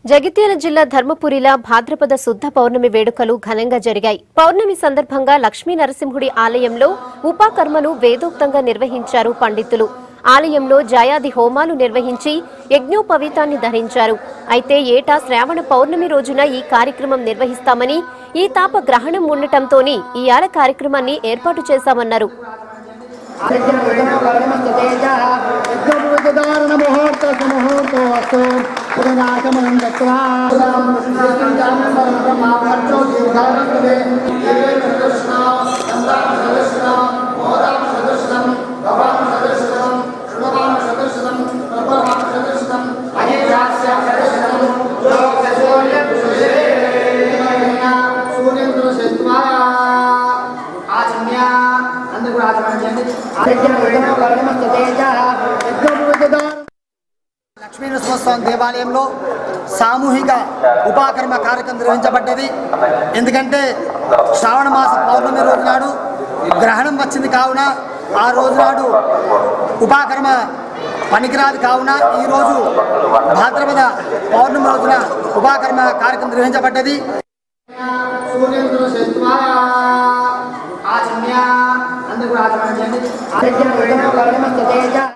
జగిత్యాల జిల్లా ధర్మపురిల భాద్రపద శుద్ధ పౌర్ణమి వేడుకలు ఘనంగా జరిగాయి పౌర్ణమి సందర్భంగా లక్ష్మీ నరసింహుడి ఆలయంలో ఉపాకర్మను వేదోక్తంగా నిర్వహించారు పండితులు ఆలయంలో జయాది హోమాలు నిర్వహించి యజ్ఞోపవీతాన్ని ధరించారు అయితే ఏటా శ్రావణ పౌర్ణమి రోజున ఈ కార్యక్రమం నిర్వహిస్తామని ఈ తాప గ్రహణం ఉండటంతోనే ఈ ఆల కార్యక్రమాన్ని ఏర్పాటు చేశామన్నారు ఆచమ్య అందరూ కూడా ఆచమనం చేయండి లక్ష్మీ నరసింహస్వామి దేవాలయంలో సామూహిక ఉపాకర్మ కార్యక్రమం నిర్వహించబడ్డది ఎందుకంటే శ్రావణ మాస పౌర్ణమి రోజు నాడు గ్రహణం వచ్చింది కావున ఆ రోజు నాడు ఉపాకర్మ పనికిరాదు కావున ఈరోజు భాద్రపద పౌర్ణమి రోజున ఉపాకర్మ కార్యక్రమం నిర్వహించబడ్డది ఆచమ్య అందరూ కూడా ఆచమనం చేయండి